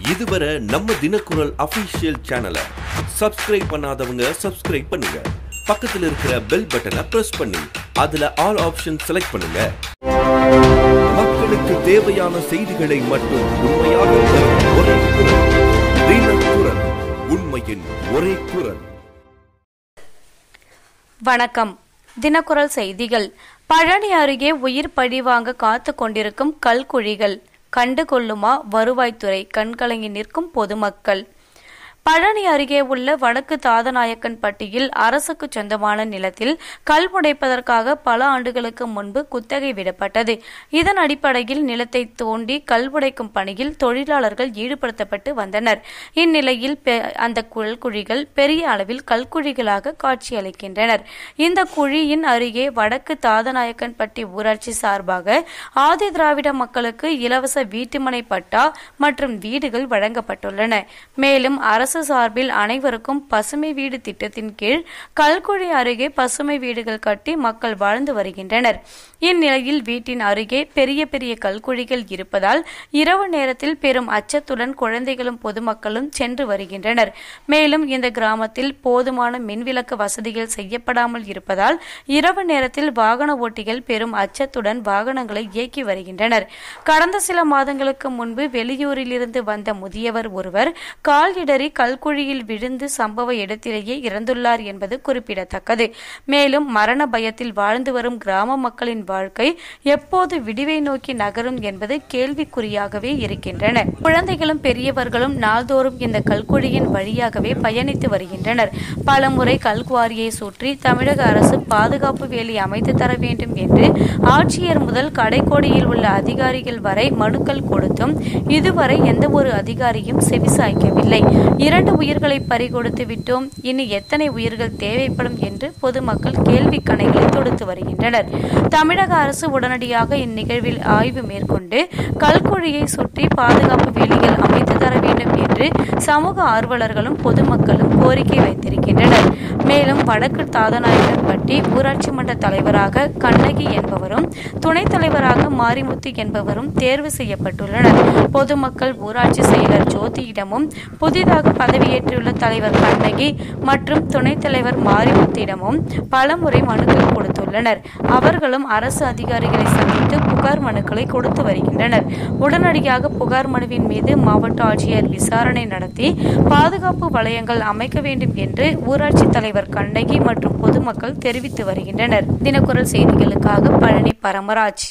இதுவரை நம்ம தினக்குரல் அபிஷியல் சேனலை சப்ஸ்கிரைப் பண்ணாதவங்க சப்ஸ்கிரைப் பண்ணுங்க பக்கத்துல இருக்கிற பெல் பட்டனை பிரஸ் பண்ணி அதுல ஆல் ஆப்ஷன் செலக்ட் பண்ணுங்க மக்களுக்கு தேவையான செய்திகளை மட்டும் உண்மையாக தரும் ஒரே குரல் தினக்குரல் உண்மையின் ஒரே குரல் வணக்கம் தினக்குரல் செய்திகள் பழனி அருகே உயிர் பழிவாங்க காத்து கொண்டிருக்கும் கல்குழிகள் கண்டு கொள்ளுமா வருவாய்த்துறை கண்கலங்கி நிற்கும் பொதுமக்கள் பழனி அருகே உள்ள வடக்கு தாதநாயக்கன் பட்டியில் அரசுக்கு சொந்தமான நிலத்தில் கல் புடைப்பதற்காக பல ஆண்டுகளுக்கு முன்பு குத்தகை விடப்பட்டது இதன் அடிப்படையில் நிலத்தை தோண்டி கல் புடைக்கும் பணியில் தொழிலாளர்கள் ஈடுபடுத்தப்பட்டு வந்தனர் இந்நிலையில் பெ- அந்த கல்குழிகள் பெரிய அளவில் கல்குழிகளாக காட்சியளிக்கின்றனர் இந்த குழியின் அருகே வடக்கு தாதநாயக்கன் பட்டி ஊராட்சி சார்பாக ஆதி திராவிட மக்களுக்கு இலவச வீட்டுமனை பட்டா மற்றும் வீடுகள் வழங்கப்பட்டுள்ளன மேலும் அரசு சார்பில் அனைவருக்கும் பசுமை வீடு திட்டத்தின் கீழ் கல்குழி அருகே பசுமை வீடுகள் கட்டி மக்கள் வாழ்ந்து வருகின்றனர் இந்நிலையில் வீட்டின் அருகே பெரிய பெரிய கல்குழிகள் இருப்பதால் இரவு நேரத்தில் பெரும் அச்சத்துடன் குழந்தைகளும் பொதுமக்களும் சென்று வருகின்றனர் மேலும் இந்த கிராமத்தில் போதுமான மின்விளக்கு வசதிகள் செய்யப்படாமல் இருப்பதால் இரவு நேரத்தில் வாகன ஓட்டிகள் பெரும் அச்சத்துடன் வாகனங்களை இயக்கி வருகின்றனர் கடந்த சில மாதங்களுக்கு முன்பு வெளியூரிலிருந்து வந்த முதியவர் ஒருவர் கால் இடறி கல்குழியில் விழுந்து சம்பவ இடத்திலேயே இறந்துள்ளார் என்பது குறிப்பிடத்தக்கது மேலும் மரண பயத்தில் வாழ்ந்து வரும் கிராம மக்களின் வாழ்க்கை எப்போது விடிவை நோக்கி நகரும் என்பது கேள்விக்குறியாகவே இருக்கின்றன குழந்தைகளும் பெரியவர்களும் நாள்தோறும் இந்த கல்குழியின் வழியாகவே பயணித்து வருகின்றனர் பலமுறை கல்குவாரியை சுற்றி தமிழக அரசு பாதுகாப்பு வேலி அமைத்து தர வேண்டும் என்று ஆட்சியர் முதல் கடைக்கோடியில் உள்ள அதிகாரிகள் வரை மனுக்கள் கொடுத்தும் இதுவரை எந்த ஒரு அதிகாரியும் செவிசாய்க்கவில்லை இரண்டு உயிர்களை பறிகொடுத்து விட்டோம் இனி எத்தனை உயிர்கள் தேவைப்படும் என்று பொதுமக்கள் கேள்வி கணைகளை தொடுத்து வருகின்றனர் தமிழக அரசு உடனடியாக இந்நிகழ்வில் ஆய்வு மேற்கொண்டு கல்குழியை சுற்றி பாதுகாப்பு வேலிகள் அமைத்து தர வேண்டும் என்று சமூக ஆர்வலர்களும் பொதுமக்களும் கோரிக்கை வைத்திருக்கின்றனர் மேலும் வடக்கு தாதநாயக்கன்பட்டி ஊராட்சி மன்ற தலைவராக கண்ணகி என்பவரும் துணைத் தலைவராக மாரிமுத்து என்பவரும் தேர்வு செய்யப்பட்டுள்ளனர் பொதுமக்கள் ஊராட்சி செயலர் ஜோதியிடமும் புதிதாக பதவியேற்றுள்ள தலைவர் கண்ணகி மற்றும் துணைத் தலைவர் மாரிமுத்திடமும் பலமுறை மனுக்கள் கொடுத்துள்ளனர் அவர்களும் அரசு அதிகாரிகளை சந்தித்து புகார் மனுக்களை கொடுத்து வருகின்றனர் உடனடியாக புகார் மனுவின் மீது மாவட்ட ஆட்சியர் விசாரணை நடத்தி பாதுகாப்பு வளையங்கள் அமைக்க வேண்டும் என்று ஊராட்சி தலைவர் கண்ணகி மற்றும் பொதுமக்கள் தெரிவித்து வருகின்றனர் தினக்குரல் செய்திகளுக்காக பழனி பரமராஜ்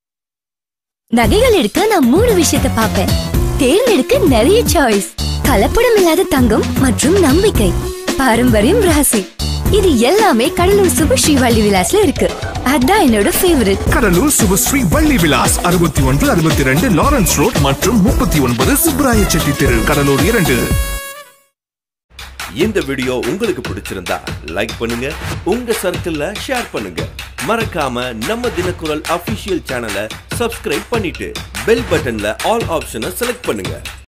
நகைகள் எடுக்க நான் மூணு விஷயத்தை பார்ப்பேன் தேர்ந்தெடுக்க நிறைய சாய்ஸ் கலப்படம் இல்லாத தங்கம் மற்றும் நம்பிக்கை பாரம்பரியம் ராசி இது எல்லாமே கடலூர் சுபஸ்ரீ வள்ளி விலாஸ்ல இருக்கு அதான் என்னோட ஃபேவரட் கடலூர் சுபஸ்ரீ வள்ளி விலாஸ் அறுபத்தி ஒன்று அறுபத்தி ரெண்டு லாரன்ஸ் ரோட் மற்றும் முப்பத்தி ஒன்பது சுப்ராய செட்டி தெரு கடலூர் இரண்டு இந்த வீடியோ உங்களுக்கு பிடிச்சிருந்தா லைக் பண்ணுங்க உங்க சர்க்கிள்ல ஷேர் பண்ணுங்க மறக்காம நம்ம தினக்குரல் அபிஷியல் சேனலை சப்ஸ்கிரைப் பண்ணிட்டு பெல் பட்டன்ல ஆல் ஆப்ஷனை செலக்ட் பண்ணுங்க